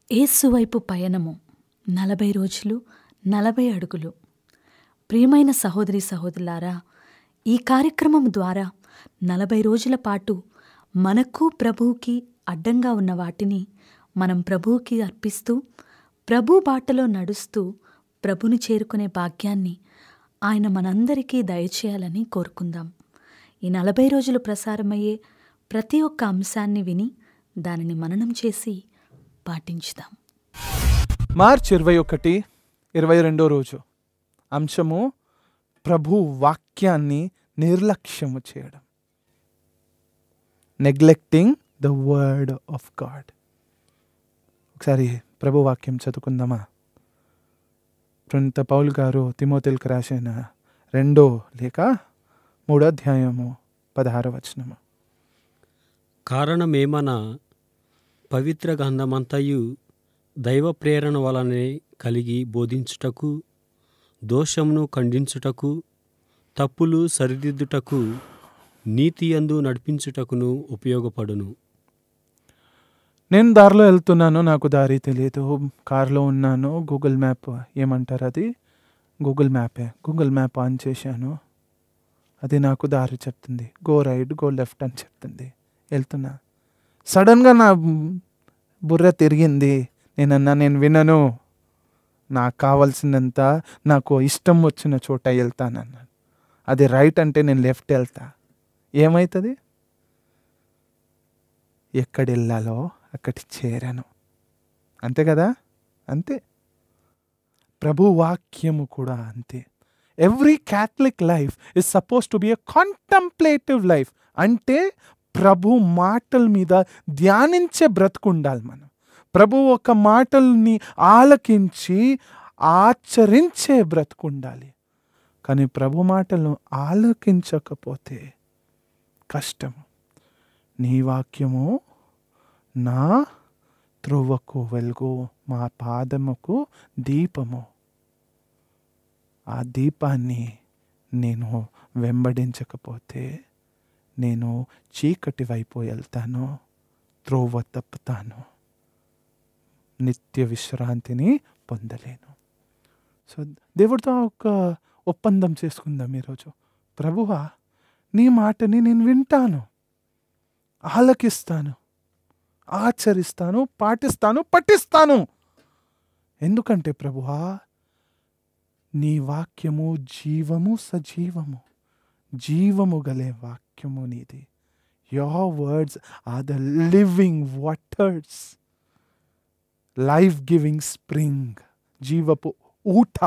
యేసు వైపు పయనము నలభై రోజులు నలభై అడుగులు ప్రియమైన సహోదరి సహోదరులారా ఈ కార్యక్రమం ద్వారా నలభై రోజుల పాటు మనకు ప్రభువుకి అడ్డంగా ఉన్న వాటిని మనం ప్రభువుకి అర్పిస్తూ ప్రభు బాటలో నడుస్తూ ప్రభుని చేరుకునే భాగ్యాన్ని ఆయన మనందరికీ దయచేయాలని కోరుకుందాం ఈ నలభై రోజులు ప్రసారమయ్యే ప్రతి ఒక్క అంశాన్ని విని దానిని మననం చేసి పాటించుదాం మార్చ్ ఇరవై ఒకటి ఇరవై రెండో రోజు అంశము ప్రభు వాక్యాన్ని నిర్లక్ష్యము చేయడం neglecting the word of God ఒకసారి ప్రభు వాక్యం చదువుకుందామా ప్రణిత పౌల్ గారు తిమోతిల్కి రాసిన రెండో లేక మూడో అధ్యాయము పదహార వచనము కారణమేమన పవిత్ర గంధమంతయు దైవ ప్రేరణ వలనే కలిగి బోధించుటకు దోషమును ఖండించుటకు తప్పులు సరిదిద్దుటకు నీతియందు నడిపించుటకును ఉపయోగపడును నేను దారిలో వెళ్తున్నాను నాకు దారి తెలియదు కార్లో ఉన్నాను గూగుల్ మ్యాప్ ఏమంటారు అది గూగుల్ మ్యాపే గూగుల్ మ్యాప్ ఆన్ చేశాను అది నాకు దారి చెప్తుంది గో రైట్ గో లెఫ్ట్ అని చెప్తుంది వెళ్తున్నా సడన్గా నా బుర్ర తిరిగింది నేనన్నా నేను వినను నాకు కావాల్సినంత నాకు ఇష్టం వచ్చిన చోట వెళ్తానన్నాను అది రైట్ అంటే నేను లెఫ్ట్ వెళ్తా ఏమవుతుంది ఎక్కడ వెళ్ళాలో అక్కడికి చేరాను అంతే కదా అంతే ప్రభు వాక్యము కూడా అంతే every Catholic life is suppose to be a contemplative life అంటే ప్రభు మాటల మీద ధ్యానించే బ్రతుకుండాలి మనం ప్రభు ఒక మాటల్ని ఆలకించి ఆచరించే బ్రతుకుండాలి కానీ ప్రభు మాటలను ఆలకించకపోతే కష్టము నీ వాక్యము నా త్రువకు వెలుగు మా పాదముకు దీపము ఆ దీపాన్ని నేను వెంబడించకపోతే నేను చీకటి వైపు వెళ్తాను త్రోవ తప్పుతాను నిత్య విశ్రాంతిని పొందలేను సో దేవుడితో ఒక ఒప్పందం చేసుకుందాం ఈరోజు ప్రభువా నీ మాటని నేను వింటాను ఆలకిస్తాను ఆచరిస్తాను పాటిస్తాను పఠిస్తాను ఎందుకంటే ప్రభువా నీ వాక్యము జీవము సజీవము జీవము గలే వాక్యము నీది your words are the living waters life giving spring జీవపు ఊట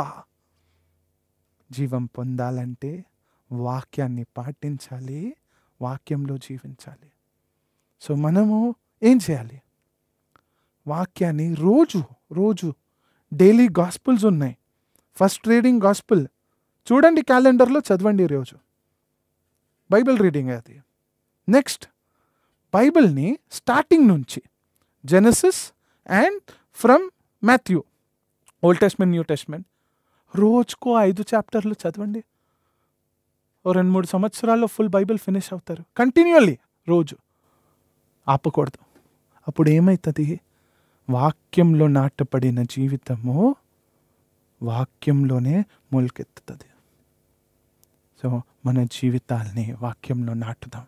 జీవం పొందాలంటే వాక్యాన్ని పాటించాలి వాక్యంలో జీవించాలి సో మనము ఏం చేయాలి వాక్యాన్ని రోజు రోజు డైలీ గాస్పుల్స్ ఉన్నాయి ఫస్ట్ రీడింగ్ గాస్పుల్ చూడండి క్యాలెండర్లో చదవండి రోజు బైబిల్ రీడింగ్ అది నెక్స్ట్ బైబిల్ని స్టార్టింగ్ నుంచి Genesis and from Matthew old testament new testament రోజుకో ఐదు చాప్టర్లు చదవండి ఓ రెండు మూడు సంవత్సరాల్లో ఫుల్ బైబిల్ ఫినిష్ అవుతారు కంటిన్యూల్లీ రోజు ఆపకూడదు అప్పుడు ఏమవుతుంది వాక్యంలో నాటపడిన జీవితము వాక్యంలోనే మొలకెత్తుతుంది సో మన జీవితాల్ని వాక్యంలో నాటుదాం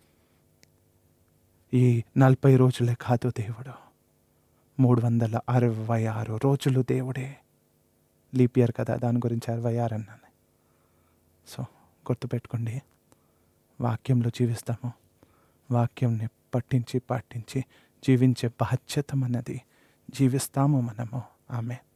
ఈ నలభై రోజులే కాదు దేవుడు మూడు వందల అరవై ఆరు రోజులు దేవుడే లీప్ ఇయర్ కదా దాని గురించి అరవై ఆరు అన్నాను సో గుర్తుపెట్టుకోండి వాక్యంలో జీవిస్తాము వాక్యంని పట్టించి పాటించి జీవించే బాధ్యత మనది జీవిస్తాము మనము ఆమె